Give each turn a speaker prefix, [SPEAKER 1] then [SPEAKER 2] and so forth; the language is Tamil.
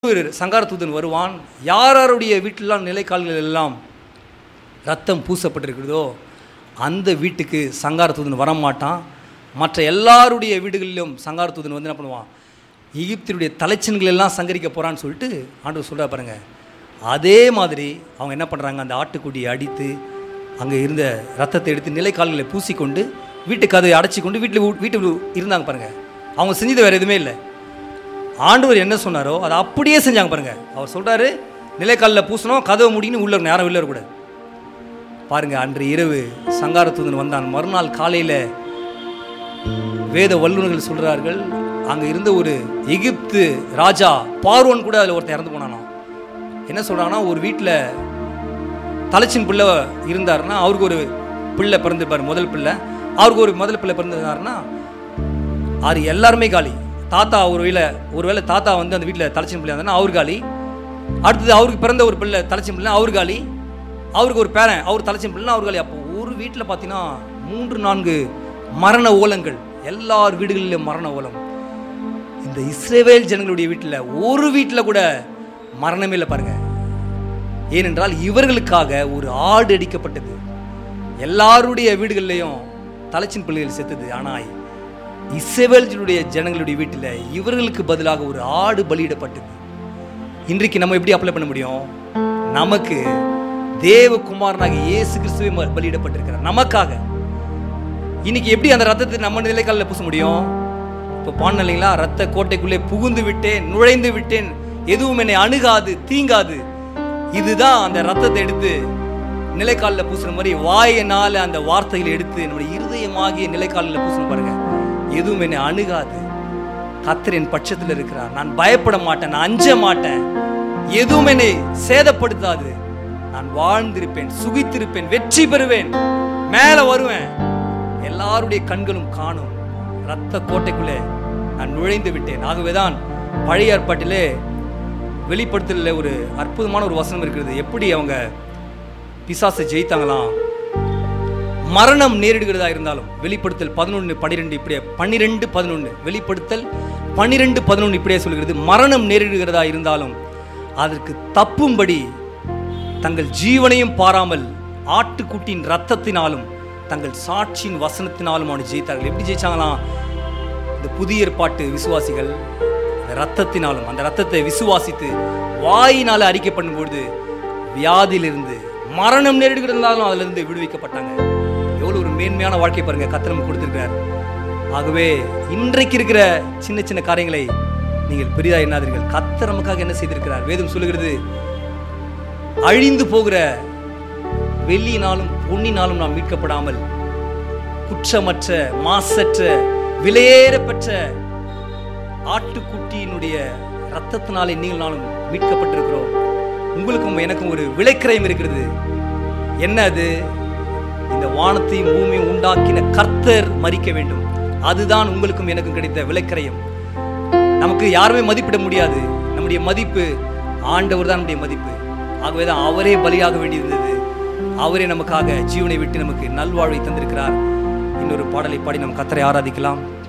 [SPEAKER 1] ஒரு சங்கார தூதன் வருவான் யார் யாருடைய வீட்டிலாம் நிலைக்கால்கள் எல்லாம் ரத்தம் பூசப்பட்டிருக்கிறதோ அந்த வீட்டுக்கு சங்கார தூதன் வரமாட்டான் மற்ற எல்லாருடைய வீடுகளிலும் சங்கார தூதன் வந்து என்ன பண்ணுவான் எகிப்தினுடைய தலைச்சன்கள் எல்லாம் சங்கரிக்க போகிறான்னு சொல்லிட்டு ஆண்டவர் சொல்கிறா பாருங்க அதே மாதிரி அவங்க என்ன பண்ணுறாங்க அந்த ஆட்டுக்குட்டியை அடித்து அங்கே இருந்த ரத்தத்தை எடுத்து நிலைக்கால்களை பூசிக்கொண்டு வீட்டுக்கு அதை அடைச்சி கொண்டு வீட்டில் வீட்டுக்கு இருந்தாங்க பாருங்க அவங்க செஞ்சது வேறு எதுவுமே இல்லை ஆண்டவர் என்ன சொன்னாரோ அதை அப்படியே செஞ்சாங்க பாருங்க அவர் சொல்றாரு நிலைக்காலில் பூசணும் கதவை முடின்னு உள்ள இருக்கணும், யாரும் வெளில வரக்கூடாது பாருங்க அன்று இரவு சங்காரத்தூதன் வந்தான் மறுநாள் காலையில் வேத வல்லுநர்கள் சொல்றார்கள் அங்கே இருந்த ஒரு எகிப்து ராஜா பார்வோன் கூட அதில் ஒருத்தன் இறந்து போனானாம் என்ன சொல்றாங்கன்னா ஒரு வீட்டில் தலைச்சின் பிள்ளை இருந்தாருன்னா அவருக்கு ஒரு பிள்ளை பிறந்திருப்பார் முதல் பிள்ளை அவருக்கு ஒரு முதல் பிள்ளை பிறந்திருந்தாருன்னா ஆறு எல்லாருமே காலி தாத்தா ஒரு வேளை ஒருவேளை தாத்தா வந்து அந்த வீட்டில் தலைச்சின் பிள்ளை இருந்தாருன்னா அவர் காலி அடுத்தது அவருக்கு பிறந்த ஒரு பிள்ளை தலைச்சின் பிள்ளை அவர் காலி அவருக்கு ஒரு பேரன் அவர் தலைச்சின் பிள்ளை அவர் காலி அப்போ ஒரு வீட்டில் பார்த்தீங்கன்னா மூன்று நான்கு மரண ஓலங்கள் எல்லார் வீடுகளிலும் மரண ஓலம் இந்த இஸ்ரேவேல் ஜனங்களுடைய வீட்டில் ஒரு வீட்டில் கூட மரணமே இல்லை பாருங்க ஏனென்றால் இவர்களுக்காக ஒரு ஆடு அடிக்கப்பட்டது எல்லாருடைய வீடுகள்லையும் தலைச்சின் பிள்ளைகள் செத்தது ஆனால் இஸ்ரவேலுடைய ஜனங்களுடைய வீட்டில் இவர்களுக்கு பதிலாக ஒரு ஆடு பலியிடப்பட்டது இன்றைக்கு நம்ம எப்படி அப்ளை பண்ண முடியும் நமக்கு தேவகுமாரனாக இயேசு கிறிஸ்துவே ம- பலியிடப்பட்டிருக்கிறார் நமக்காக இன்னைக்கு எப்படி அந்த ரத்தத்தை நம்ம நிலைக்காலில் பூச முடியும் இப்போ பாடின இல்லைங்களா ரத்த கோட்டைக்குள்ளே புகுந்து விட்டேன் நுழைந்து விட்டேன் எதுவும் என்னை அணுகாது தீங்காது இதுதான் அந்த ரத்தத்தை எடுத்து நிலைக்காலில் பூசுற மாதிரி வாயினால அந்த வார்த்தைகளை எடுத்து நம்முடைய இருதயமாகிய நிலைக்காலில் பூசணும் பாருங்க எதுவும் என்னை அணுகாது கத்தர் என் பட்சத்தில் இருக்கிறார் நான் பயப்பட மாட்டேன் நான் அஞ்ச மாட்டேன் எதுவும் என்னை சேதப்படுத்தாது நான் வாழ்ந்திருப்பேன் சுகித்திருப்பேன் வெற்றி பெறுவேன் மேல வருவேன் எல்லாருடைய கண்களும் காணும் ரத்த கோட்டைக்குள்ளே நான் நுழைந்து விட்டேன் ஆகவேதான் பழைய ஏற்பாட்டிலே வெளிப்படுத்தல ஒரு அற்புதமான ஒரு வசனம் இருக்கிறது எப்படி அவங்க பிசாசை ஜெயித்தாங்களாம் மரணம் நேரிடுகிறதா இருந்தாலும் வெளிப்படுத்தல் பதினொன்று பன்னிரெண்டு இப்படியே பன்னிரெண்டு பதினொன்று வெளிப்படுத்தல் பன்னிரெண்டு பதினொன்று இப்படியே சொல்கிறது மரணம் நேரிடுகிறதா இருந்தாலும் அதற்கு தப்பும்படி தங்கள் ஜீவனையும் பாராமல் ஆட்டுக்குட்டியின் ரத்தத்தினாலும் தங்கள் சாட்சியின் வசனத்தினாலும் அவனை ஜெயித்தார்கள் எப்படி ஜெயிச்சாங்களாம் இந்த புதிய ஏற்பாட்டு விசுவாசிகள் அந்த ரத்தத்தினாலும் அந்த ரத்தத்தை விசுவாசித்து வாயினால அறிக்கை பண்ணும்பொழுது வியாதியிலிருந்து மரணம் நேரிடுகிறதாலும் அதிலிருந்து விடுவிக்கப்பட்டாங்க எவ்வளோ ஒரு மேன்மையான வாழ்க்கை பாருங்க கத்தர் நமக்கு கொடுத்திருக்கிறார் ஆகவே இன்றைக்கு இருக்கிற சின்ன சின்ன காரியங்களை நீங்கள் பெரிதா எண்ணாதீர்கள் கத்தர் நமக்காக என்ன செய்திருக்கிறார் வேதம் சொல்லுகிறது அழிந்து போகிற வெள்ளியினாலும் பொன்னினாலும் நாம் மீட்கப்படாமல் குற்றமற்ற மாசற்ற விலையேற பெற்ற ஆட்டுக்குட்டியினுடைய ரத்தத்தினாலே நீங்கள் நாளும் மீட்கப்பட்டிருக்கிறோம் உங்களுக்கும் எனக்கும் ஒரு விலைக்கிரயம் இருக்கிறது என்ன அது இந்த வானத்தையும் பூமியும் உண்டாக்கின கர்த்தர் மறிக்க வேண்டும் அதுதான் உங்களுக்கும் எனக்கும் கிடைத்த விலைக்கிரயம் நமக்கு யாருமே மதிப்பிட முடியாது நம்முடைய மதிப்பு ஆண்டவர் தான் நம்முடைய மதிப்பு ஆகவே தான் அவரே பலியாக வேண்டியிருந்தது அவரே நமக்காக ஜீவனை விட்டு நமக்கு நல்வாழ்வை தந்திருக்கிறார் இன்னொரு பாடலை பாடி நம் கத்தரை ஆராதிக்கலாம்